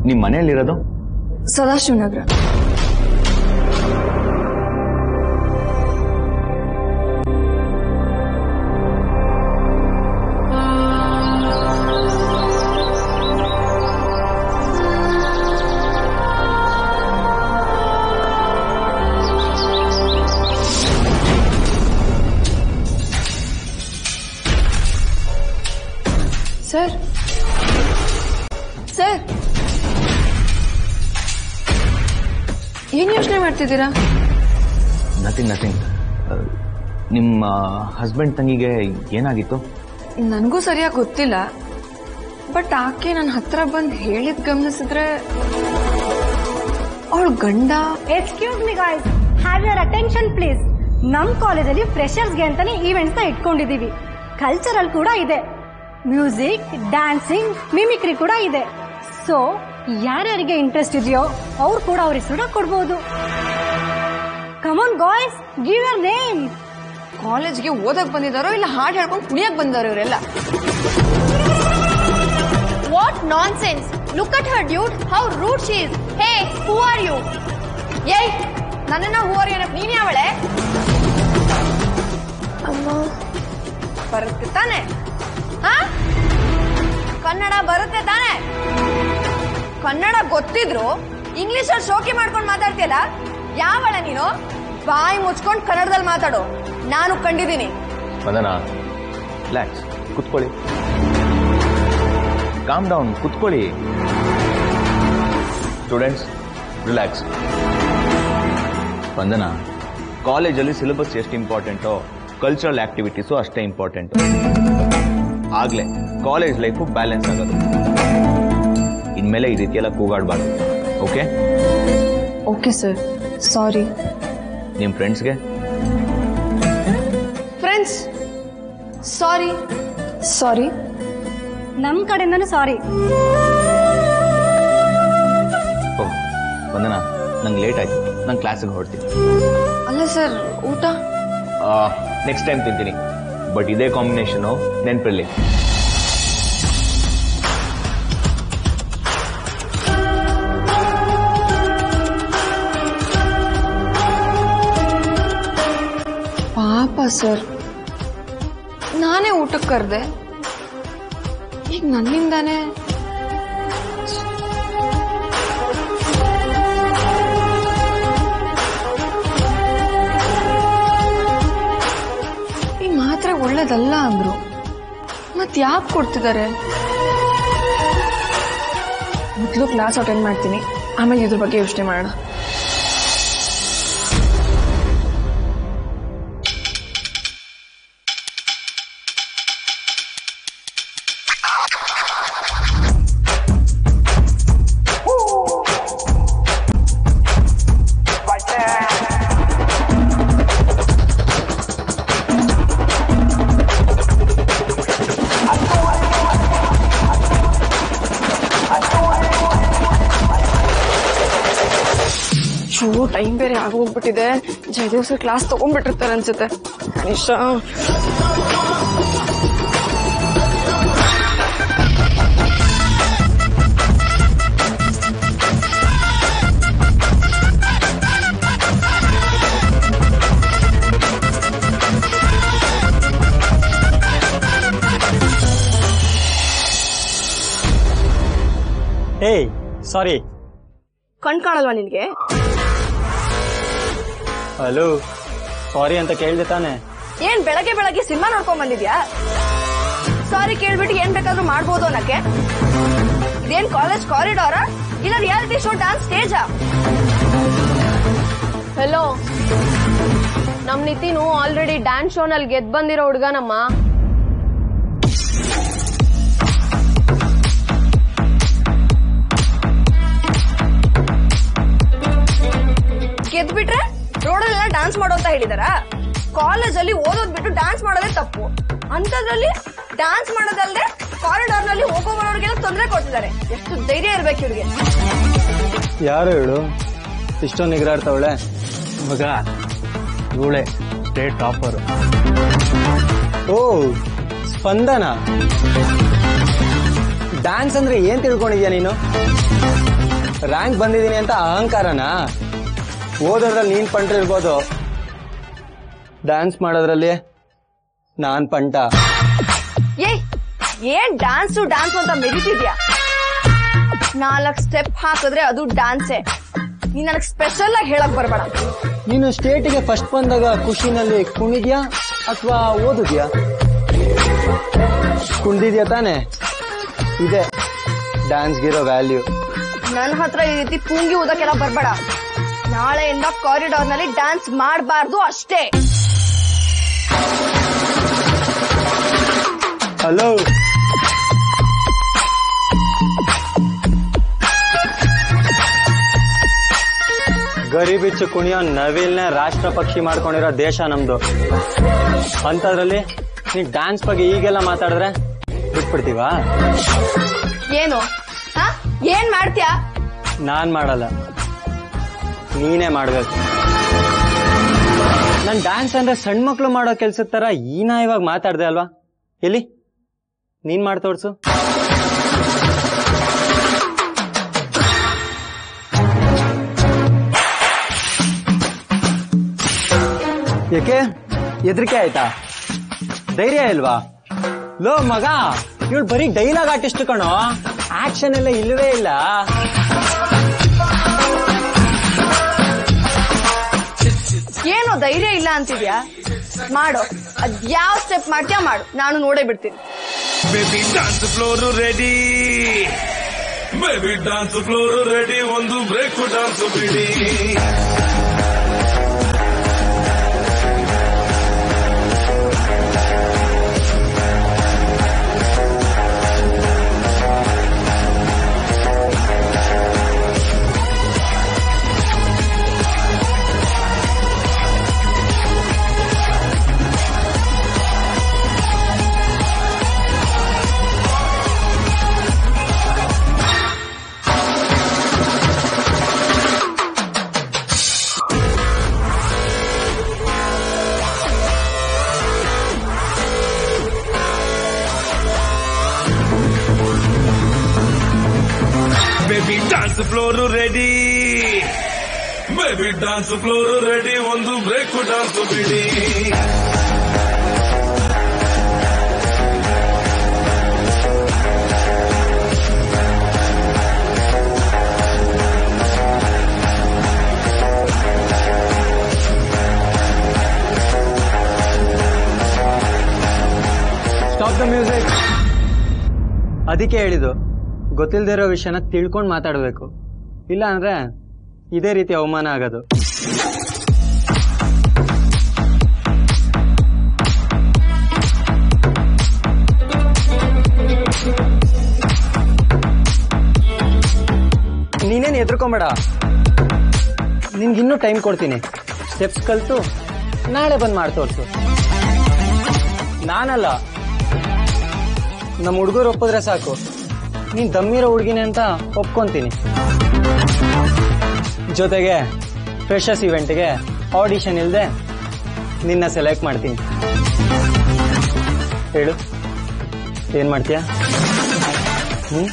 ನಿಮ್ಮ ಮನೆಯಲ್ಲಿರೋದು Sadashivanagar sir sir ಏನ್ ಯೋಚನೆ ಮಾಡ್ತಿದ್ದೀರಾ ನಥಿಂಗ್ ನಥಿಂಗ್ ನಿಮ್ಮ ಹಸ್ಬೆಂಡ್ ತಂಗಿಗೆ ಏನಾಗಿತ್ತು ನನಗೂ ಸರಿಯಾಗಿ ಗೊತ್ತಿಲ್ಲ ಬಟ್ ಆಕೆ ನನ್ನ ಹತ್ರ ಬಂದು ಹೇಳಿದ್ ಗಮನಿಸಿದ್ರೆ ಅವಳ ಗಂಡ excuse me guys have your attention please ನಮ್ ಕಾಲೇಜಲ್ಲಿ ಫ್ರೆಶರ್ಸ್ಗೆ ಅಂತಾನೆ ಈವೆಂಟ್ಸ್ ನ ಇಟ್ಕೊಂಡಿದೀವಿ ಕಲ್ಚರಲ್ ಕೂಡ ಇದೆ ಮ್ಯೂಸಿಕ್ ಡ್ಯಾನ್ಸಿಂಗ್ ಮಿಮಿಕ್ರಿ ಕೂಡ ಇದೆ ಸೊ ಯಾರ್ಯಾರಿಗೆ ಇಂಟ್ರೆಸ್ಟ್ ಇದೆಯೋ ಅವ್ರು ಕೂಡ ಅವ್ರ ಹೆಸರು ಕೊಡ್ಬೋದು come on guys give your name ಕಾಲೇಜ್ಗೆ ಓದಕ್ ಬಂದಿದಾರೋ ಇಲ್ಲ ಹಾಡ್ ಹೇಳ್ಕೊಂಡು ಕುಣಿಯಕ್ ಬಂದಾರೋ ಇವರೆಲ್ಲ What nonsense! Look at her, dude. How rude she is. Hey, who are you? ಏಯ್ ನನ್ನನ್ನ ಹೂ ಆರ್ ಏನಪ್ಪ ನೀನ್ ಯಾವಳೆ ಅಮ್ಮ ಬರುತ್ತೆ ತಾನೆ ಹಾ ಕನ್ನಡ ಬರುತ್ತೆ ತಾನೆ ಕನ್ನಡ ಗೊತ್ತಿದ್ರು ಇಂಗ್ಲಿಷ್ ಅಲ್ಲಿ ಶೋಕಿ ಮಾಡ್ಕೊಂಡು ಮಾತಾಡ್ತೀಯಲ್ಲ ಯಾವಳ ನೀನು ಬಾಯಿ ಮುಚ್ಕೊಂಡು ಕನ್ನಡದಲ್ಲಿ ಮಾತಾಡು ನಾನು ಕಂಡಿದ್ದೀನಿ ಮದನ ರಿಲ್ಯಾಕ್ಸ್ ಕುತ್ಕೊಳ್ಳಿ ಕಾಮ್ ಡೌನ್ ಕುತ್ಕೊಳ್ಳಿ ಸ್ಟೂಡೆಂಟ್ಸ್ ರಿಲ್ಯಾಕ್ಸ್ ವಂದನ ಕಾಲೇಜಲ್ಲಿ ಸಿಲೆಬಸ್ ಎಷ್ಟು ಇಂಪಾರ್ಟೆಂಟೋ ಕಲ್ಚರಲ್ ಆಕ್ಟಿವಿಟೀಸು ಅಷ್ಟೇ ಇಂಪಾರ್ಟೆಂಟು ಆಗಲೇ ಕಾಲೇಜ್ ಲೈಫು ಬ್ಯಾಲೆನ್ಸ್ ಆಗೋದು ಇನ್ಮೇಲೆ ಈ ರೀತಿ ಎಲ್ಲ ಕೂಗಾಡಬಾರ್ದು ಓಕೆ ಓಕೆ ಸರ್ ಸಾರಿ ನಿಮ್ಮ ಫ್ರೆಂಡ್ಸ್ಗೆ ಫ್ರೆಂಡ್ಸ್ ಸಾರಿ ಸಾರಿ ನಮ್ ಕಡೆಯಿಂದನೂ ಸಾರಿ ಓಹ್ ವಂದನ ನಂಗೆ ಲೇಟ್ ಆಯ್ತು ನಾನು ಕ್ಲಾಸಿಗೆ ಹೊರಡ್ತೀನಿ ಅಲ್ಲ ಸರ್ ಊಟ ನೆಕ್ಸ್ಟ್ ಟೈಮ್ ತಿಂತೀನಿ ಬಟ್ ಇದೇ ಕಾಂಬಿನೇಷನು ನೆನ್ಪಿರ್ಲಿ ಪಾಪ ಸರ್ ನಾನೇ ಊಟಕ್ಕೆ ಕರೆದೆ ಈಗ ನನ್ನಿಂದಾನೇ ಈ ಮಾತ್ರೆ ಒಳ್ಳೇದಲ್ಲ ಅಂದ್ರು ಮತ್ ಯಾಕೆ ಕೊಡ್ತಿದ್ದಾರೆ ಮೊದಲು ಕ್ಲಾಸ್ ಅಟೆಂಡ್ ಮಾಡ್ತೀನಿ ಆಮೇಲೆ ಇದ್ರ ಬಗ್ಗೆ ಯೋಚನೆ ಮಾಡೋಣ ಶೋ ಟೈಮ್ ಬೇರೆ ಆಗೋಗ್ಬಿಟ್ಟಿದೆ ಜಯದೇವ್ ಸರ್ ಕ್ಲಾಸ್ ತಗೊಂಡ್ಬಿಟ್ಟಿರ್ತಾರೆ ಅನ್ಸುತ್ತೆ ನಿಶಾ ಏಯ್ ಸಾರಿ ಕಣ್ ಕಾಣಲ್ವಾ ನಿನ್ಗೆ ಹಲೋ ಸಾರಿ ಅಂತ ಕೇಳ್ದೆ ತಾನೆ ಏನ್ ಬೆಳಗ್ಗೆ ಬೆಳಗ್ಗೆ ಸಿನಿಮಾ ನೋಡ್ಕೊಂಡ್ ಬಂದಿದ್ಯಾ ಸಾರಿ ಕೇಳ್ಬಿಟ್ಟು ಏನ್ ಬೇಕಾದ್ರೂ ಮಾಡ್ಬೋದು ಅನ್ನಕ್ಕೆ ಇದೇನ್ ಕಾಲೇಜ್ ಕಾರಿಡಾರ ಇಲ್ಲ ರಿಯಾಲಿಟಿ ಶೋ ಡಾನ್ಸ್ ಸ್ಟೇಜಾ ಹೆಲೋ ನಮ್ ನಿತಿನು ಆಲ್ರೆಡಿ ಡ್ಯಾನ್ಸ್ ಶೋನಲ್ಲಿ ಗೆದ್ ಬಂದಿರೋ ಹುಡ್ಗನಮ್ಮ ಗೆದ್ಬಿಟ್ರೆ ರೋಡಲ್ಲೆಲ್ಲ ಡಾನ್ಸ್ ಮಾಡೋ ಅಂತ ಹೇಳಿದಾರ ಕಾಲೇಜ್ ಅಲ್ಲಿ ಓದೋದ್ ಬಿಟ್ಟು ಡಾನ್ಸ್ ಮಾಡೋದೇ ತಪ್ಪು ಅಂತದ್ರಲ್ಲಿ ಡಾನ್ಸ್ ಮಾಡೋದಲ್ದೆ ಕಾರಿಡಾರ್ ನಲ್ಲಿ ಹೋಗೋ ಬರೋರ್ಗೆಲ್ಲ ತೊಂದರೆ ಕೊಡ್ತಿದ್ದಾರೆ ಎಷ್ಟು ಧೈರ್ಯ ಇರ್ಬೇಕು ಇವ್ರಿಗೆ ಯಾರು ಹೇಳು ಇಷ್ಟೊಂದು ನಿಗ್ರಾಡ್ತಾವಳೆ ಮಗ ಇವಳೆ ಸ್ಟೇಟ್ ಟಾಪರ್ ಓ ಸ್ಪಂದನ ಡ್ಯಾನ್ಸ್ ಅಂದ್ರೆ ಏನ್ ತಿಳ್ಕೊಂಡಿದ್ಯಾ ನೀನು ರ್ಯಾಂಕ್ ಬಂದಿದ್ದೀನಿ ಅಂತ ಅಹಂಕಾರನಾ ಓದೋದ್ರಲ್ಲಿ ನೀನ್ ಪಂಟ ಇರ್ಬೋದು ಡ್ಯಾನ್ಸ್ ಮಾಡೋದ್ರಲ್ಲಿ ನಾನ್ ಪಂಟ ಏ ಏನ್ ಡ್ಯಾನ್ಸು ಡ್ಯಾನ್ಸ್ ಅಂತ ಮೆರಿತಿದ್ಯಾ ನಾಲ್ಕ್ ಸ್ಟೆಪ್ ಹಾಕಿದ್ರೆ ಅದು ಡ್ಯಾನ್ಸೇ ನೀನ್ ನನಗ್ ಸ್ಪೆಷಲ್ ಆಗಿ ಹೇಳಕ್ ಬರ್ಬೇಡ ನೀನು ಸ್ಟೇಟಿಗೆ ಫಸ್ಟ್ ಬಂದಾಗ ಖುಷಿನಲ್ಲಿ ಕುಣಿದ್ಯಾ ಅಥವಾ ಓದಿದ್ಯಾ ಕುಣಿದ್ಯಾ ತಾನೆ ಇದೆ ಡ್ಯಾನ್ಸ್ಗಿರೋ ವ್ಯಾಲ್ಯೂ ನನ್ನ ಹತ್ರ ಈ ರೀತಿ ಪೂಂಗಿ ಊದಕ್ಕೆಲ್ಲ ಬರ್ಬೇಡ ನಾಳೆಯಿಂದ ಕಾರಿಡಾರ್ ನಲ್ಲಿ ಡ್ಯಾನ್ಸ್ ಮಾಡಬಾರ್ದು ಅಷ್ಟೇ ಹಲೋ ಗರಿಬಿಚ್ಚು ಕುಣಿಯೋ ನವಿಲ್ನೇ ರಾಷ್ಟ್ರ ಪಕ್ಷಿ ಮಾಡ್ಕೊಂಡಿರೋ ದೇಶ ನಮ್ದು ಅಂಥದ್ರಲ್ಲಿ ನೀ ಡ್ಯಾನ್ಸ್ ಬಗ್ಗೆ ಈಗೆಲ್ಲ ಮಾತಾಡಿದ್ರೆ ಬಿಟ್ಬಿಡ್ತೀವಾ ಏನು ಹ? ಏನ್ ಮಾಡ್ತೀಯಾ ನಾನ್ ಮಾಡಲ್ಲ ನೀನೇ ಮಾಡ್ಬೇಕು ನನ್ ಡ್ಯಾನ್ಸ್ ಅಂದ್ರೆ ಸಣ್ಣ ಮಕ್ಳು ಮಾಡೋ ಕೆಲ್ಸದ ತರ ಈನ ಇವಾಗ ಮಾತಾಡ್ದೆ ಅಲ್ವಾ ಎಲ್ಲಿ ನೀನ್ ಮಾಡ್ ತೋರ್ಸು ಯಾಕೆ ಹೆದರಿಕೆ ಆಯ್ತಾ ಧೈರ್ಯ ಇಲ್ವಾ ಲೋ ಮಗ ಇವಳು ಬರೀ ಡೈಲಾಗ್ ಆರ್ಟಿಸ್ಟ್ ಕಣೋ ಆಕ್ಷನ್ ಎಲ್ಲ ಇಲ್ಲವೇ ಇಲ್ಲ ಏನು ಧೈರ್ಯ ಇಲ್ಲ ಅಂತಿದ್ಯಾ ಮಾಡು ಅದ್ಯಾವ ಸ್ಟೆಪ್ ಮಾಡ್ತೀಯಾ ಮಾಡು ನಾನು ನೋಡೇ ಬಿಡ್ತೀನಿ baby dance floor ready baby dance floor ready ಒಂದು ಬ್ರೇಕ್ ಡಾನ್ಸ್ ಬಿಡಿ baby dance floor ready baby dance floor ready ಒಂದು ಬ್ರೇಕ್ ಡಾನ್ಸ್ ಬಿಡಿ ಸ್ಟಾಪ್ ದ ಮ್ಯೂಸಿಕ್ ಅದಕ್ಕೆ ಹೇಳಿದ್ದು ಗೊತ್ತಿಲ್ದೇ ಇರೋ ವಿಷಯನ ತಿಳ್ಕೊಂಡು ಮಾತಾಡಬೇಕು ಇಲ್ಲ ಅಂದ್ರೆ ಇದೇ ರೀತಿ ಅವಮಾನ ಆಗೋದು ನೀನೇನು ಎದ್ರುಕೊಂಬೇಡ ನಿನ್ಗಿನ್ನೂ ಟೈಮ್ ಕೊಡ್ತೀನಿ ಸ್ಟೆಪ್ಸ್ ಕಲ್ತು ನಾಳೆ ಬಂದು ಮಾಡಿ ತೋರ್ಸು ನಾನಲ್ಲ ನಮ್ಮ ಹುಡುಗರು ಒಪ್ಪಿದ್ರೆ ಸಾಕು ನೀನ್ ದಮ್ಮಿರೋ ಹುಡುಗಿನೇ ಅಂತ ಒಪ್ಕೊಂತೀನಿ ಜೊತೆಗೆ ಫ್ರೆಶರ್ಸ್ ಇವೆಂಟ್ಗೆ ಆಡಿಷನ್ ಇಲ್ಲದೆ ನಿನ್ನ ಸೆಲೆಕ್ಟ್ ಮಾಡ್ತೀನಿ ಹೇಳು ಏನ್ ಮಾಡ್ತೀಯಾ ಹ್ಮ್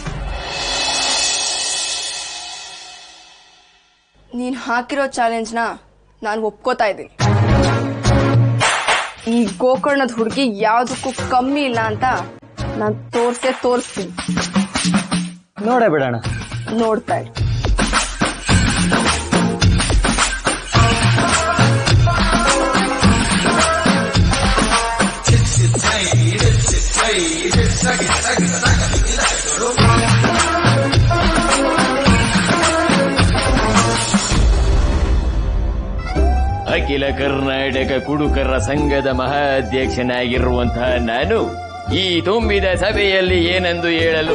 ನೀನ್ ಹಾಕಿರೋ ಚಾಲೆಂಜ್ನ ನಾನು ಒಪ್ಕೋತಾ ಇದ್ದೀನಿ ಈ ಗೋಕರ್ಣದ ಹುಡುಗಿ ಯಾವ್ದಕ್ಕೂ ಕಮ್ಮಿ ಇಲ್ಲ ಅಂತ ನಾನ್ ತೋರ್ಸೇ ತೋರಿಸ್ತೀನಿ ನೋಡೇ ಬಿಡೋಣ ನೋಡ್ತಾ ಇರಿ ಅಖಿಲ ಕರ್ನಾಟಕ ಕುಡುಕರ ಸಂಘದ ಮಹಾಧ್ಯಕ್ಷನಾಗಿರುವಂತಹ ನಾನು ಈ ತುಂಬಿದ ಸಭೆಯಲ್ಲಿ ಏನೆಂದು ಹೇಳಲು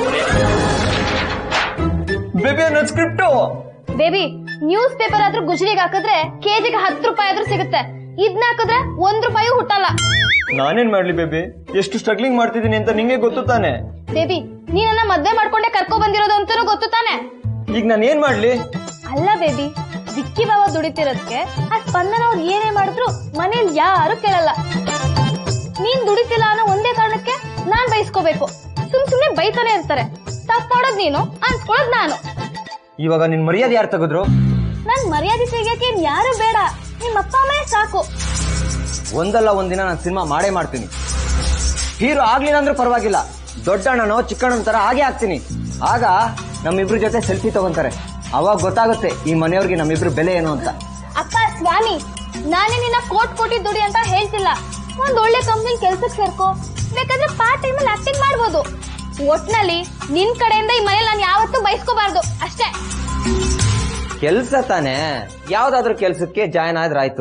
ಬೇಬಿ ಅನ್ನೋದು ಸ್ಕ್ರಿಪ್ಟು ಬೇಬಿ ನ್ಯೂಸ್ ಪೇಪರ್ ಆದ್ರೂ ಗುಜರಿಗೆ ಹಾಕಿದ್ರೆ ಕೆಜಿಗೆ ಹತ್ತು ರೂಪಾಯಿ ಆದ್ರೂ ಸಿಗುತ್ತೆ ಇದ್ನ ಹಾಕಿದ್ರೆ ಒಂದ್ ರೂಪಾಯಿ ಹುಟ್ಟಲ್ಲ ನಾನೇನ್ ಮಾಡ್ಲಿ ಬೇಬಿ ಎಷ್ಟು ಸ್ಟ್ರಗ್ಲಿಂಗ್ ಮಾಡ್ತಿದ್ದೀನಿ ಅಂತ ನಿಂಗೆ ಗೊತ್ತು ತಾನೆ ಬೇಬಿ ನೀನನ್ನ ಮದ್ವೆ ಮಾಡ್ಕೊಂಡೆ ಕರ್ಕೊ ಬಂದಿರೋದು ಅಂತನೂ ಗೊತ್ತು ತಾನೆ ಈಗ ನಾನು ಏನ್ ಮಾಡ್ಲಿ ಅಲ್ಲ ಬೇಬಿ ವಿಕ್ಕಿ ಬಾವ ದುಡಿತಿರೋದಕ್ಕೆ ಆ ಸ್ಪಂದನ ಅವ್ರು ಏನೇ ಮಾಡಿದ್ರು ಮನೇಲಿ ಯಾರು ಕೇಳಲ್ಲ ನೀನ್ ದುಡಿತಿಲ್ಲ ಅನ್ನೋ ಒಂದೇ ಕಾರಣಕ್ಕೆ ನಾನ್ ಬೈಸ್ಕೋಬೇಕು ಸುಮ್ ಸುಮ್ನೆ ಬೈತಾನೆ ಇರ್ತಾರೆ ತಪ್ಪು ಮಾಡೋದ್ ನೀನು ಅನ್ಸ್ಕೊಳ್ಳೋದ್ ನಾನು ಇವಾಗ ನಿನ್ ಮರ್ಯಾದೆ ಯಾರು ತೆಗೆದ್ರು ನನ್ ಮರ್ಯಾದೆ ತೆಗಿಯಕ್ಕೆ ಇನ್ ಯಾರು ಬೇಡ ನಿಮ್ಮ ಅಪ್ಪ ಅಮ್ಮೇ ಸಾಕು ಒಂದಲ್ಲ ಒಂದಿನ ನಾನು ಸಿನಿಮಾ ಮಾಡೇ ಮಾಡ್ತೀನಿ ಹೀರೋ ಆಗ್ಲಿಲ್ಲ ಅಂದ್ರೂ ಪರವಾಗಿಲ್ಲ ದೊಡ್ಡಣ್ಣನೋ ಚಿಕ್ಕಣ್ಣನ ತರ ಹಾಗೆ ಆಗ್ತೀನಿ ಆಗ ನಮ್ಮಿಬ್ರ ಜೊತೆ ಸೆಲ್ಫಿ ತಗೊಂತಾರೆ ಅವಾಗ ಗೊತ್ತಾಗುತ್ತೆ ಈ ಮನೆಯವ್ರಿಗೆ ನಮ್ಮಿಬ್ರು ಬೆಲೆ ಏನು ಅಂತ ಅಪ್ಪ ಸ್ವಾಮಿ ನಾನೇ ನಿನ್ನ ಕೋಟ್ ಕೋಟಿ ದುಡಿ ಅಂತ ಹೇಳ್ತಿಲ್ಲ ಒಂದ್ ಒಳ್ಳೆ ಕಂಪ್ನಿ ಕೆಲ್ಸಕ್ಕೆ ಸೇರ್ಕೋ ಬೇಕಾದ್ರೆ ಪಾರ್ಟ್ ಟೈಮ್ ಅಲ್ಲಿ ಆಕ್ಟಿಂಗ್ ಮಾಡ್ಬೋದು ಒಟ್ನಲ್ಲಿ ನಿನ್ ಕಡೆಯಿಂದ ಈ ಮನೇಲಿ ನಾನು ಯಾವತ್ತೂ ಬಯಸ್ಕೋಬಾರ್ದು ಅಷ್ಟೇ ಕೆಲ್ಸ ತಾನೇ ಯಾವ್ದಾದ್ರು ಕೆಲ್ಸಕ್ಕೆ ಜಾಯ್ನ್ ಆದ್ರಾಯ್ತು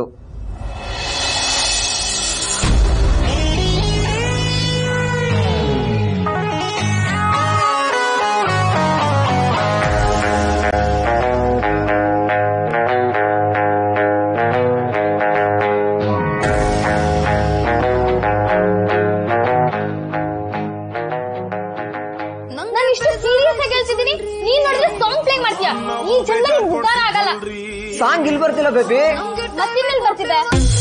ನಾನು ಇಷ್ಟು ಸೀರಿಯಸ್ ಆಗಿ ಹೇಳ್ತಿದ್ದೀನಿ ನೀನ್ ನೋಡಿದ್ರೆ ಸಾಂಗ್ ಪ್ಲೇ ಮಾಡ್ತೀಯ ಈ ಜನ್ಮ ನಿನ್ ಉದ್ದಾರ ಆಗಲ್ಲ ಸಾಂಗ್ ಇಲ್ಲಿ ಬರ್ತಿಲ್ಲ ಬೇಬಿ ಮತ್ತಿನ್ನೆಲ್ಲಿ ಬರ್ತಿದೆ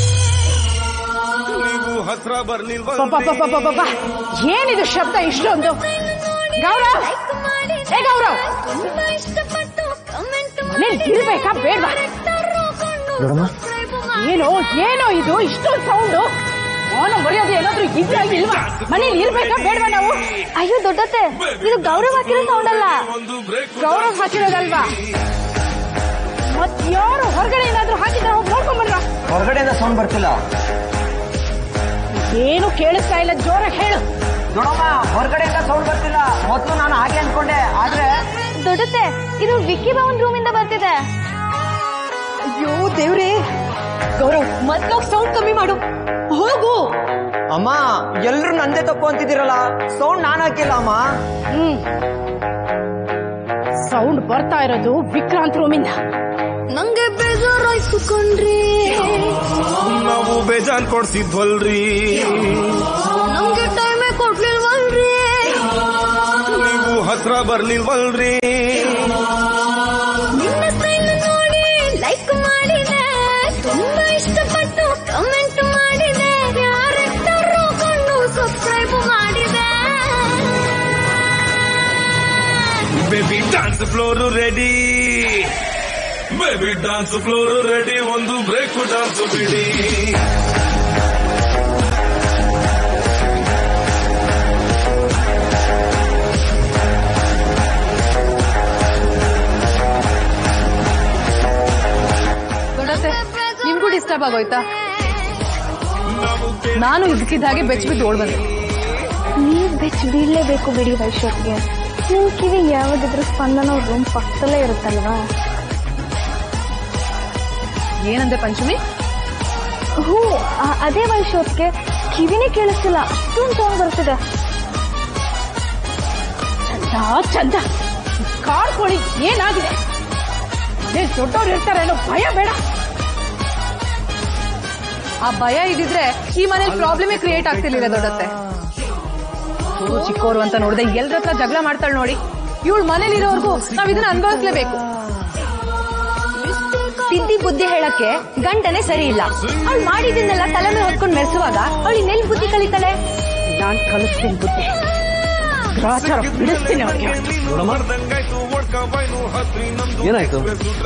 ನೀವು ಹತ್ರ ಬರ್ಲಿಲ್ವಾ ಏನಿದು ಶಬ್ದ ಇಷ್ಟೊಂದು ಗೌರವ್ ಏ ಗೌರವ್ ಮನೇಲಿ ಇರ್ಬೇಕಾ ಬೇಡ್ವಾ ಏನೋ ಏನೋ ಇದು ಇಷ್ಟೊಂದು ಸೌಂಡು ಅವನು ಮರ್ಯಾದೆ ಏನಾದ್ರೂ ಇದ್ರಾ ಇಲ್ವಾ ಮನೇಲಿ ಇರ್ಬೇಕಾ ಬೇಡ್ವಾ ನಾವು ಅಯ್ಯೋ ದೊಡ್ಡತ್ತೆ ಇದು ಗೌರವ ಹಾಕಿರೋ ಸೌಂಡ್ ಅಲ್ಲ ಒಂದು ಬ್ರೇಕ್ ಗೌರವ್ ಹಾಕಿರೋದಲ್ವಾ ಮತ್ ಯಾರು ಹೊರಗಡೆ ಏನಾದ್ರೂ ಹಾಕಿದ್ರೆ ಹೋಗಿ ನೋಡ್ಕೊಂಬರ್ರ ಹೊರಗಡೆಯಿಂದ ಸೌಂಡ್ ಬರ್ತಿಲ್ಲ ಏನು ಕೇಳಿಸ್ತಾ ಇಲ್ಲ ಜೋರಾಗಿ ಹೇಳು ನೋಡಮ್ಮ ಹೊರಗಡೆಯಿಂದ ಸೌಂಡ್ ಬರ್ತಿಲ್ಲ ಮೊದ್ಲು ನಾನು ಹಾಗೆ ಅನ್ಕೊಂಡೆ ಆದ್ರೆ ದೊಡ್ಡತ್ತೆ ಇದು ವಿಕ್ಕಿ ಭವನ್ ರೂಮ್ ಇಂದ ಬರ್ತಿದೆ ಅಯ್ಯೋ ದೇವ್ರೇ ಗೌರವ್ ಮತ್ತೋಗ್ ಸೌಂಡ್ ಕಮ್ಮಿ ಮಾಡು ಹೋಗು ಅಮ್ಮ ಎಲ್ರು ನಂದೇ ತಪ್ಪು ಅಂತಿದ್ದೀರಲ್ಲ ಸೌಂಡ್ ನಾನು ಹಾಕಿಲ್ಲ ಅಮ್ಮ ಹ್ಮ್ ಸೌಂಡ್ ಬರ್ತಾ ಇರೋದು ವಿಕ್ರಾಂತ್ ರೂಮಿಂದ ನಂಗೆ ಬೇಜಾರಾಯ್ತು ಕಣ್ರಿ ನಾವು ಬೇಜಾನ್ ಕೊಡ್ಸಿದ್ವಲ್ರಿ ನಂಗೆ ಟೈಮೇ ಕೊಡ್ಲಿಲ್ವಲ್ರಿ ನೀವು ಹತ್ರ ಬರ್ಲಿಲ್ವಲ್ರಿ ನಿನ್ನ ಸ್ಟೈಲ್ ನೋಡಿ ಲೈಕ್ ಮಾಡಿದೆ ತುಂಬಾ ಇಷ್ಟಪಟ್ಟು ಕಮೆಂಟ್ ಮಾಡಿದೆ ಯಾರೆಷ್ಟರು ಕೊಂಡು ಸಬ್ಸ್ಕ್ರೈಬ್ ಮಾಡಿದೆ baby dance floor ready baby dance floor ready ಒಂದು ಬ್ರೇಕ್ ಡಾನ್ಸ್ ಬಿಡಿ ದೊಡ್ಡತ್ತೆ ನಿಮ್ಗೂ ಡಿಸ್ಟರ್ಬ್ ಆಗೋಯ್ತಾ ನಾನು ಇದಕ್ಕಿದ್ದ ಹಾಗೆ ಬೆಚ್ಚ ಬಿದ್ದು ಓಡ್ ಬಂದೆ ನೀವ್ ಬೆಚ್ಚ ಬೀಳ್ಲೇಬೇಕು ಬಿಡಿ ವೈಶೋಕ್ಗೆ ನಿಮ್ ಕಿವಿ ಯಾವಾಗಿದ್ರು ಸ್ಪಂದನ ರೂಮ್ ಪಕ್ಕದಲ್ಲೇ ಇರುತ್ತಲ್ವಾ ಏನಂದೆ ಪಂಚಮಿ ಹ್ಞೂ ಆ- ಅದೇ ವೈಶೋತ್ಗೆ ಕಿವಿನೇ ಕೇಳಿಸ್ತಿಲ್ಲ ಅಷ್ಟೊಂದು ಸೌಂಡ್ ಬರ್ತಿದೆ ಚಂದ ಚಂದ ಕಾಡ್ಕೊಳ್ಳಿ ಏನಾಗಿದೆ ಅದೇ ದೊಡ್ಡವ್ರು ಇರ್ತಾರೆ ಅನ್ನೋ ಭಯ ಬೇಡ ಆ ಭಯ ಇದ್ದಿದ್ರೆ ಈ ಮನೇಲಿ ಪ್ರಾಬ್ಲಮೇ ಕ್ರಿಯೇಟ್ ಆಗ್ತಿರ್ಲಿಲ್ಲ ದೊಡ್ಡತ್ತೆ ಇವ್ರು ಚಿಕ್ಕವರು ಅಂತ ನೋಡಿದೆ ಎಲ್ರ ಹತ್ರ ಜಗಳ ಮಾಡ್ತಾಳೆ ನೋಡಿ ಇವಳು ಮನೇಲಿ ಇರೋವರೆಗೂ ನಾವ್ ಇದನ್ನ ಅನುಭವಿಸ್ಲೇಬೇಕು ತಿದ್ದಿ ಬುದ್ಧಿ ಹೇಳಕ್ಕೆ ಗಂಟನೆ ಸರಿ ಇಲ್ಲ ಅವಳು ಮಾಡಿದ್ದನ್ನೆಲ್ಲ ತಲೆ ಮೇಲೆ ಹೊತ್ಕೊಂಡು ಮೆರೆಸುವಾಗ ಅವಳು ಇನ್ನೆಲ್ಲಿ ಬುದ್ಧಿ ಕಲಿತಾಳೆ ನಾನ್ ಕಲಿಸ್ತೀನಿ ಬುದ್ಧಿ ಗ್ರಾಚಾರ ಬಿಡಿಸ್ತೀನಿ ಅವ್ರಿಗೆ ಮಾಡ್ದಂಗಾಯ್ತು ಒಡ್ಕ ಬಾಯ್ನು ಹತ್ರಿ ನಮ್ದು ಏನಾಯ್ತು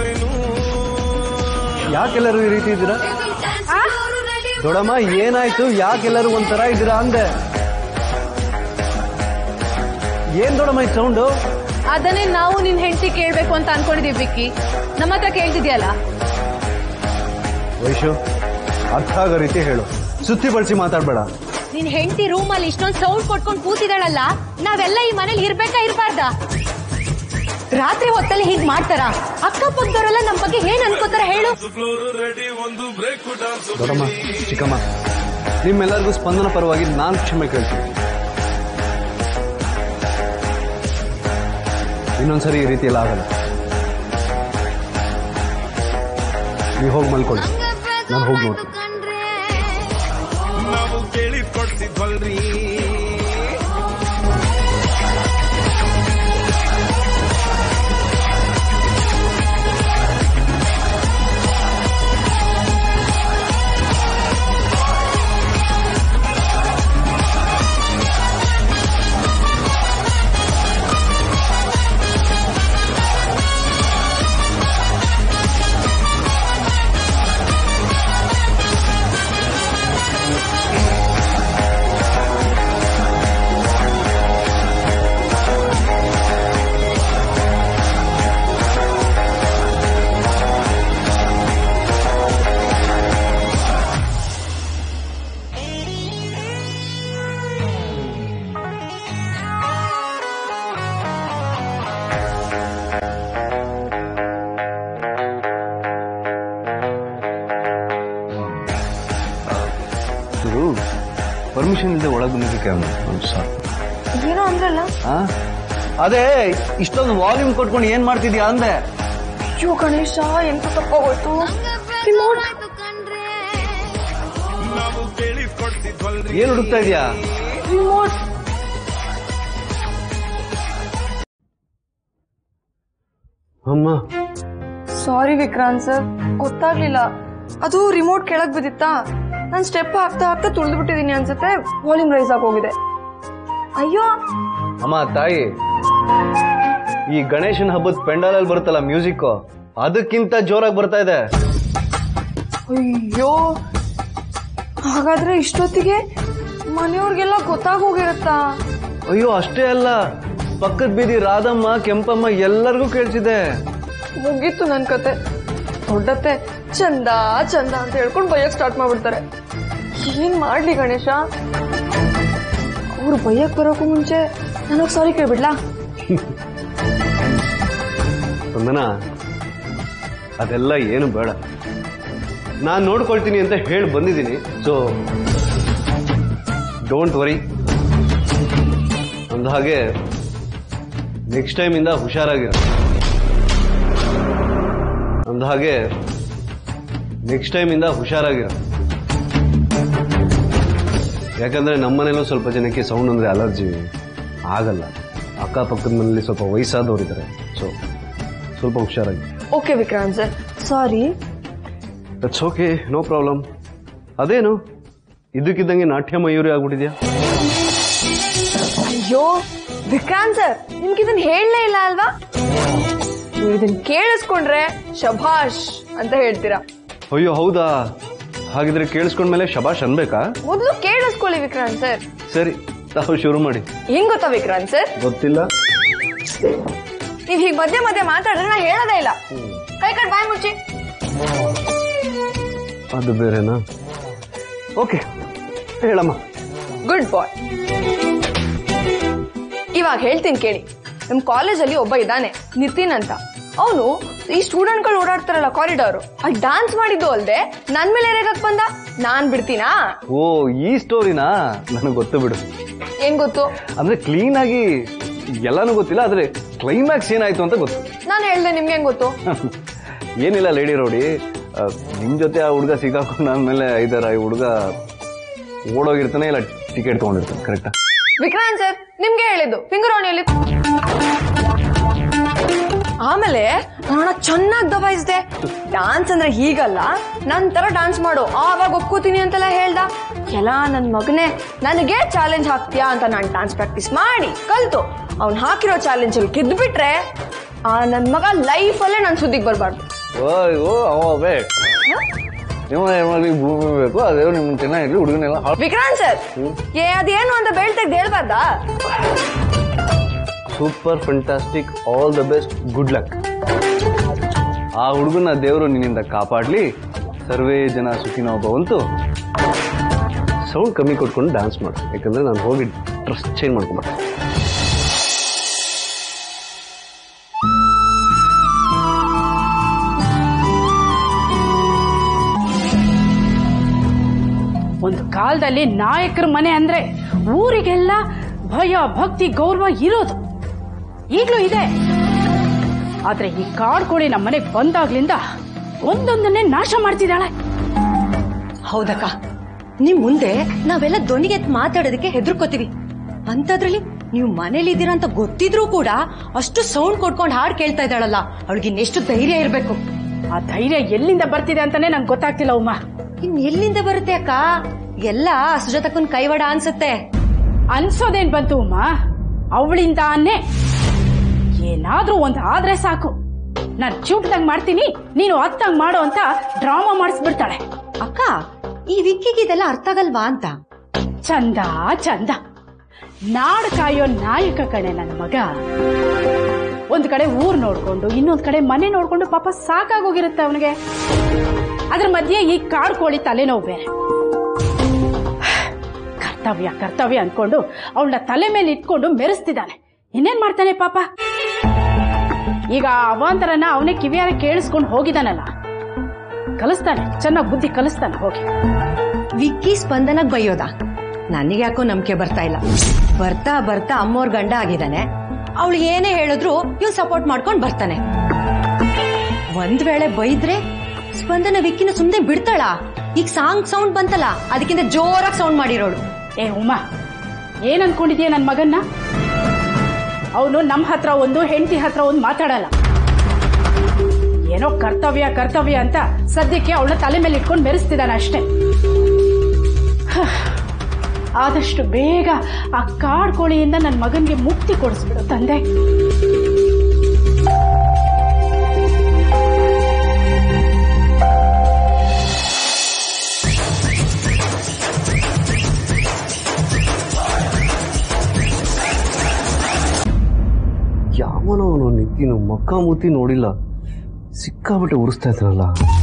ಯಾಕೆಲ್ಲರೂ ಈ ರೀತಿ ಇದ್ದೀರಾ ದೊಡಮ್ಮ ಏನಾಯ್ತು ಯಾಕೆಲ್ಲರೂ ಒಂಥರ ಇದ್ದೀರಾ ಅಂದೆ ಏನ್ ದೊಡಮ್ಮ ಈ ಸೌಂಡು ಅದನ್ನೇ ನಾವು ನಿನ್ ಹೆಂಡತಿ ಕೇಳ್ಬೇಕು ಅಂತ ಅನ್ಕೊಂಡಿದೀವಿ ವಿಕ್ಕಿ ನಮ್ಮ ಹತ್ರ ಕೇಳ್ತಿದ್ಯಲ್ಲ ವೈಶು ಅರ್ಥ ಆಗೋ ರೀತಿ ಹೇಳು ಸುತ್ತಿ ಬಳಸಿ ಮಾತಾಡ್ಬೇಡ ನಿನ್ ಹೆಂಡತಿ ರೂಮ್ ಅಲ್ಲಿ ಇಷ್ಟೊಂದು ಸೌಂಡ್ ಕೊಟ್ಕೊಂಡು ಕೂತಿದಾಳಲ್ಲ ನಾವೆಲ್ಲ ಈ ಮನೇಲಿ ಇರ್ಬೇಕಾ ಇರ್ಬಾರ್ದಾ ರಾತ್ರಿ ಹೊತ್ತಲ್ಲಿ ಹೀಗ್ ಮಾಡ್ತಾರ ಅಕ್ಕಪಕ್ಕದವರೆಲ್ಲ ನಮ್ ಬಗ್ಗೆ ಏನ್ ಅನ್ಕೋತಾರ ಹೇಳು ಫ್ಲೋರ್ ರೆಡಿ ಒಂದು ಬ್ರೇಕ್ ಡಾನ್ಸ್ ದೊಡಮ್ಮ ಚಿಕ್ಕಮ್ಮ ನಿಮ್ಮೆಲ್ಲರಿಗೂ ಸ್ಪಂದನ ಪರವಾಗಿ ನಾನು ಕ್ಷಮೆ ಕೇಳ್ತೀನಿ ಇನ್ನೊಂದ್ಸರಿ ಈ ರೀತಿ ಎಲ್ಲ ಆಗಲ್ಲ ನೀವು ಹೋಗಿ ಮಲ್ಕೊಳ್ಳಿ ನಾನು ಹೋಗಿ ನೋಡ್ತೀನಿ ನಾವು ಕೇಳಿದ್ ಕೊಡ್ಸಿದ್ವಲ್ರಿ ಪರ್ಮಿಷನ್ ಇಲ್ಲದೆ ಒಳಗೆ ಬಂದಿದ್ದಕ್ಕೆ ಸಾರಿ ಏನೋ ಅಂದ್ರಲ್ಲ ಆ? ಅದೇ ಇಷ್ಟೊಂದು ವಾಲ್ಯೂಮ್ ಕೊಟ್ಕೊಂಡು ಏನ್ ಮಾಡ್ತಿದ್ಯಾ ಅಂದೆ ಅಯ್ಯೋ ಗಣೇಶ ಎಂತ ತಪ್ಪಾಗೋಯ್ತು ರಿಮೋಟ್ ಏನ್ ಹುಡುಕ್ತಾ ಇದೀಯಾ ರಿಮೋಟ್ ಅಮ್ಮ ಸಾರಿ ವಿಕ್ರಾಂತ್ ಸರ್ ಗೊತ್ತಾಗ್ಲಿಲ್ಲ ಅದು ರಿಮೋಟ್ ಕೆಳಗ್ ಬಿದ್ದಿತ್ತಾ ನಾನು ಸ್ಟೆಪ್ ಹಾಕ್ತಾ ಹಾಕ್ತಾ ತುಳಿದು ಬಿಟ್ಟಿದೀನಿ ಅನ್ಸುತ್ತೆ ವಾಲ್ಯೂಮ್ ರೈಸ್ ಆಗೋಗಿದೆ ಅಯ್ಯೋ ಅಮ್ಮ ತಾಯಿ ಈ ಗಣೇಶನ ಹಬ್ಬದ ಪೆಂಡಾಲ್ ಅಲ್ಲಿ ಬರುತ್ತಲ್ಲ ಮ್ಯೂಸಿಕ್ ಅದಕ್ಕಿಂತ ಜೋರಾಗಿ ಬರ್ತಾ ಇದೆ ಅಯ್ಯೋ ಹಾಗಾದ್ರೆ ಇಷ್ಟೊತ್ತಿಗೆ ಮನೆಯವ್ರಿಗೆಲ್ಲ ಗೊತ್ತಾಗೋಗಿರುತ್ತಾ ಅಯ್ಯೋ ಅಷ್ಟೇ ಅಲ್ಲ ಪಕ್ಕದ ಬೀದಿ ರಾಧಮ್ಮ ಕೆಂಪಮ್ಮ ಎಲ್ಲರಿಗೂ ಕೇಳಿಸಿದೆ ಮುಗೀತು ನನ್ ಕತೆ ದೊಡ್ಡತ್ತೆ ಚಂದ ಚಂದ ಅಂತ ಹೇಳ್ಕೊಂಡು ಬೈಯಕ್ ಸ್ಟಾರ್ಟ್ ಮಾಡ್ಬಿಡ್ತಾರೆ ಏನ್ ಮಾಡ್ಲಿ ಗಣೇಶ ಅವ್ರು ಬೈಯಕ್ ಬರೋಕು ಮುಂಚೆ ನನಗ್ ಸಾರಿ ಕೇಳ್ಬಿಡ್ಲಾ ಸ್ಪಂದನ ಅದೆಲ್ಲ ಏನು ಬೇಡ ನಾನು ನೋಡ್ಕೊಳ್ತೀನಿ ಅಂತ ಹೇಳಿ ಬಂದಿದ್ದೀನಿ ಸೊ ಡೋಂಟ್ ವರಿ ಅಂದ ಹಾಗೆ ನೆಕ್ಸ್ಟ್ ಟೈಮಿಂದ ಹುಷಾರಾಗಿರ ಅಂದ ಹಾಗೆ ನೆಕ್ಸ್ಟ್ ಟೈಮಿಂದ ಹುಷಾರಾಗಿರ ಯಾಕಂದ್ರೆ ನಮ್ಮನೇಲೂ ಸ್ವಲ್ಪ ಜನಕ್ಕೆ ಸೌಂಡ್ ಅಂದ್ರೆ ಅಲರ್ಜಿ ಆಗಲ್ಲ ಅಕ್ಕಪಕ್ಕದ ಮನೇಲಿ ಸ್ವಲ್ಪ ವಯಸ್ಸಾದವರಿದ್ದಾರೆ ಸೊ ಸ್ವಲ್ಪ ಹುಷಾರಾಗಿ okay Vikrant sir sorry that's okay no problem ಅದೇನು ಇದಕ್ಕಿದ್ದಂಗೆ ನಾಟ್ಯ ಮಯೂರಿ ಆಗ್ಬಿಟ್ಟಿದ್ಯಾ ಅಯ್ಯೋ ವಿಕ್ರಾಂತ್ ಸರ್ ನಿಮ್ಗೆ ಇದನ್ನ ಹೇಳಲೇ ಇಲ್ಲ ಅಲ್ವಾ ನೀವು ಇದನ್ನ ಕೇಳಿಸ್ಕೊಂಡ್ರೆ ಶಭಾಷ್ ಅಂತ ಹೇಳ್ತೀರಾ ಅಯ್ಯೋ ಹೌದಾ ಹಾಗಿದ್ರೆ ಕೇಳಿಸ್ಕೊಂಡ್ಮೇಲೆ ಶಬಾಷ್ ಅನ್ಬೇಕಾ ಮೊದಲು ಕೇಳಿಸ್ಕೊಳ್ಳಿ ವಿಕ್ರಾಂತ್ ಸರ್ ಸರಿ ತಾವು ಶುರು ಮಾಡಿ ಹೆಂಗ್ ಗೊತ್ತಾ ವಿಕ್ರಾಂತ್ ಸರ್ ಗೊತ್ತಿಲ್ಲ ನೀವ್ ಹೀಗ್ ಮಧ್ಯೆ ಮಧ್ಯೆ ಮಾತಾಡಿದ್ರೆ ನಾ ಹೇಳೋದೇ ಇಲ್ಲ ಕೈ ಕಟ್ ಬಾಯ್ ಮುಚ್ಚಿ ಅದು ಬೇರೆನಾ ಓಕೆ ಹೇಳಮ್ಮ ಗುಡ್ ಬಾಯ್ ಇವಾಗ ಹೇಳ್ತೀನಿ ಕೇಳಿ ನಮ್ ಕಾಲೇಜಲ್ಲಿ ಒಬ್ಬ ಇದ್ದಾನೆ ನಿತಿನ್ ಅಂತ ಅವನು ಈ ಸ್ಟೂಡೆಂಟ್ಗಳು ಓಡಾಡ್ತಾರಲ್ಲ ಕಾರಿಡಾರ್ ಅಲ್ಲಿ ಡಾನ್ಸ್ ಮಾಡಿದ್ದು ಅಲ್ದೆ ನನ್ ಮೇಲೆ ರೇಗಕ್ ಬಂದ ನಾನ್ ಬಿಡ್ತೀನಾ ಓ ಈ ಸ್ಟೋರಿನಾ ನನಗೆ ಗೊತ್ತು ಬಿಡು ಹೆಂಗ್ ಗೊತ್ತು ಅಂದ್ರೆ ಕ್ಲೀನ್ ಆಗಿ ಎಲ್ಲಾನು ಗೊತ್ತಿಲ್ಲ ಆದ್ರೆ ಕ್ಲೈಮ್ಯಾಕ್ಸ್ ಏನಾಯ್ತು ಅಂತ ಗೊತ್ತು ನಾನು ಹೇಳ್ದೆ ನಿಮ್ಗೆ ಹೆಂಗ್ ಗೊತ್ತು ಏನಿಲ್ಲ ಲೇಡಿ ರೋಡಿ ಆ, ನಿಮ್ ಜೊತೆ ಆ ಹುಡುಗ ಸಿಕ್ಕಾಕೊಂಡು ಆದ್ಮೇಲೆ ಐದಾರ ಈ ಹುಡುಗ ಓಡೋಗಿರ್ತಾನೆ ಇಲ್ಲ ಟಿಕೆಟ್ ತಗೊಂಡಿರ್ತಾನೆ ಕರೆಕ್ಟಾ ವಿಕ್ರಾಂತ್ ಸರ್ ನಿಮ್ಗೆ ಹೇಳಿದ್ದು ಫಿಂಗರ್ ಆಣಿಯಲ್ಲಿ ಆಮೇಲೆ ನಾನು ಚೆನ್ನಾಗಿ ದಬಾಯಿಸ್ದೆ ಡಾನ್ಸ್ ಅಂದ್ರೆ ಹೀಗಲ್ಲ ನನ್ ತರ ಡಾನ್ಸ್ ಮಾಡು ಆವಾಗ ಒಪ್ಕೋತೀನಿ ಅಂತೆಲ್ಲ ಹೇಳ್ದ ಎಲ್ಲ ನನ್ ಮಗನೇ ನನಗೆ ಚಾಲೆಂಜ್ ಹಾಕ್ತೀಯಾ ಅಂತ ನಾನು ಡಾನ್ಸ್ ಪ್ರಾಕ್ಟೀಸ್ ಮಾಡಿ ಕಲ್ತು ಅವ್ನ್ ಹಾಕಿರೋ ಚಾಲೆಂಜ್ ಅಲ್ಲಿ ಗೆದ್ಬಿಟ್ರೆ ಆ ನನ್ ಮಗ ಲೈಫಲ್ಲೇ ನನ್ ಸುದ್ದಿಗೆ ಬರ್ಬಾರ್ದು ಓ ಅವ ಬೇ ನಿಮ್ಮ ಹೆಣ್ಮಕ್ಳಿಗೆ ಭೂಮಿ ಬೇಕು ಅದೇ ನಿಮ್ಗೆ ಚೆನ್ನಾಗಿರ್ಲಿ ಹುಡುಗನೆಲ್ಲ ಹಾಳು ವಿಕ್ರಾಂತ್ ಸರ್ ಏ ಅದೇನು ಅಂತ ಬೆಳ್ ತೆಗ್ದು ಹೇಳ್ಬಾರ್ದಾ super fantastic all the best good luck ಆ ಹುಡುಗನ ದೇವರು ನಿನ್ನಿಂದ ಕಾಪಾಡ್ಲಿ ಸರ್ವೇ ಜನ ಸುಖಿನೋ ಭವಂತು ಸೌಂಡ್ ಕಮ್ಮಿ ಕೊಟ್ಕೊಂಡು ಡ್ಯಾನ್ಸ್ ಮಾಡು ಯಾಕಂದ್ರೆ ನಾನು ಹೋಗಿ ಡ್ರೆಸ್ ಚೇಂಜ್ ಮಾಡ್ಕೊಂಡ್ಬರ್ತೀನಿ ಒಂದು ಕಾಲದಲ್ಲಿ ನಾಯಕರ ಮನೆ ಅಂದ್ರೆ ಊರಿಗೆಲ್ಲ ಭಯ ಭಕ್ತಿ ಗೌರವ ಇರೋದು ಈಗಲೂ ಇದೆ ಆದ್ರೆ ಈ ಕಾಡ್ಕೋಳಿ ನಮ್ಮ ಮನೆಗೆ ಬಂದಾಗ್ಲಿಂದ ಒಂದೊಂದನ್ನೇ ನಾಶ ಮಾಡ್ತಿದ್ದಾಳೆ ಹೌದಕ್ಕ ನಿಮ್ ಮುಂದೆ ನಾವೆಲ್ಲ ಧ್ವನಿಗೆ ಎದ್ದು ಮಾತಾಡೋದಕ್ಕೆ ಹೆದರ್ಕೋತೀವಿ ಅಂತದ್ರಲ್ಲಿ ನೀವು ಮನೇಲಿ ಇದ್ದೀರಾ ಅಂತ ಗೊತ್ತಿದ್ರೂ ಕೂಡ ಅಷ್ಟು ಸೌಂಡ್ ಕೊಡ್ಕೊಂಡು ಹಾಡ್ ಕೇಳ್ತಾ ಇದ್ದಾಳಲ್ಲ ಅವಳಿಗೆ ಇನ್ನೆಷ್ಟು ಧೈರ್ಯ ಇರ್ಬೇಕು ಆ ಧೈರ್ಯ ಎಲ್ಲಿಂದ ಬರ್ತಿದೆ ಅಂತಾನೆ ನಂಗೆ ಗೊತ್ತಾಗ್ತಿಲ್ಲ ಉಮಾ ಇನ್ ಎಲ್ಲಿಂದ ಬರುತ್ತೆ ಅಕ್ಕ ಎಲ್ಲ ಸುಜಾತಕ್ಕನ್ ಕೈವಾಡ ಅನ್ಸುತ್ತೆ ಅನ್ಸೋದೇನ್ ಬಂತು ಉಮ್ಮ ಅವಳಿಂದಾನೇ ಏನಾದ್ರೂ ಒಂದ್ ಆದ್ರೆ ಸಾಕು ನಾನ್ ಚೂಟ್ದಂಗ್ ಮಾಡ್ತೀನಿ ನೀನು ಅತ್ತಂಗ್ ಮಾಡು ಅಂತ ಡ್ರಾಮಾ ಮಾಡಿಸ್ಬಿಡ್ತಾಳೆ ಅಕ್ಕ ಈ ವಿಕ್ಕಿಗೆ ಇದೆಲ್ಲ ಅರ್ಥ ಆಗಲ್ವಾ ಅಂತ ಚಂದ ಚಂದ ನಾಡ್ ಕಾಯೋ ನಾಯಕ ಕಣೆ ನನ್ನ ಮಗ ಒಂದ್ ಕಡೆ ಊರ್ ನೋಡ್ಕೊಂಡು ಇನ್ನೊಂದ್ ಕಡೆ ಮನೆ ನೋಡ್ಕೊಂಡು ಪಾಪ ಸಾಕಾಗೋಗಿರುತ್ತೆ ಅವನಿಗೆ ಅದ್ರ ಮಧ್ಯೆ ಈ ಕಾಡ್ ಕೋಳಿ ತಲೆನೋವು ಬೇರೆ ಕರ್ತವ್ಯ ಕರ್ತವ್ಯ ಅನ್ಕೊಂಡು ಅವಳನ್ನ ತಲೆ ಮೇಲೆ ಇಟ್ಕೊಂಡು ಮೆರೆಸ್ತಿದ್ದಾನೆ ಇನ್ನೇನ್ ಮಾಡ್ತಾನೆ ಪಾಪ ಈಗ ಅವಾಂತರನ ಅವನೇ ಕಿವಿಯಾರ ಕೇಳಿಸ್ಕೊಂಡು ಹೋಗಿದಾನಲ್ಲ ಕಲಿಸ್ತಾನೆ ಚೆನ್ನಾಗಿ ಬುದ್ಧಿ ಕಲಿಸ್ತಾನೆ ಹೋಗಿ ವಿಕ್ಕಿ ಸ್ಪಂದನಗ್ ಬೈಯೋದ ನನಗೆ ಯಾಕೋ ನಂಬಿಕೆ ಬರ್ತಾ ಇಲ್ಲ ಬರ್ತಾ ಬರ್ತಾ ಅಮ್ಮೋರ್ ಗಂಡ ಆಗಿದ್ದಾನೆ ಅವಳು ಏನೇ ಹೇಳಿದ್ರು ಇವ್ ಸಪೋರ್ಟ್ ಮಾಡ್ಕೊಂಡ್ ಬರ್ತಾನೆ ಒಂದ್ ವೇಳೆ ಬೈದ್ರೆ ಸ್ಪಂದನ ವಿಕ್ಕಿನ ಸುಮ್ನೆ ಬಿಡ್ತಾಳ ಈಗ ಸಾಂಗ್ ಸೌಂಡ್ ಬಂತಲ್ಲ ಅದಕ್ಕಿಂತ ಜೋರಾಗಿ ಸೌಂಡ್ ಮಾಡಿರೋಳು ಏ ಉಮಾ ಏನ್ ಅನ್ಕೊಂಡಿದ್ಯಾ ನನ್ನ ಮಗನ್ನ ಅವನು ನಮ್ಮ ಹತ್ರ ಒಂದು ಹೆಂಡತಿ ಹತ್ರ ಒಂದು ಮಾತಾಡಲ್ಲ ಏನೋ ಕರ್ತವ್ಯ ಕರ್ತವ್ಯ ಅಂತ ಸದ್ಯಕ್ಕೆ ಅವಳ ತಲೆ ಮೇಲೆ ಇಟ್ಕೊಂಡು ಮೆರೆಸ್ತಿದ್ದಾನೆ ಅಷ್ಟೇ ಹ. ಆದಷ್ಟು ಬೇಗ ಆ ಕಾಡ್ಕೋಳಿಯಿಂದ ನನ್ನ ಮಗನ್ಗೆ ಮುಕ್ತಿ ಕೊಡಿಸ್ಬಿಡು ತಂದೆ ಯಾವನೋ ಅವನು ನಿತ್ತಿನ ಮಕ್ಕ ಮೂತಿ ನೋಡಿಲ್ಲ ಸಿಕ್ಕಾಬಿಟ್ಟೆ ಉರಿಸ್ತಾ ಇದ್ರಲ್ಲ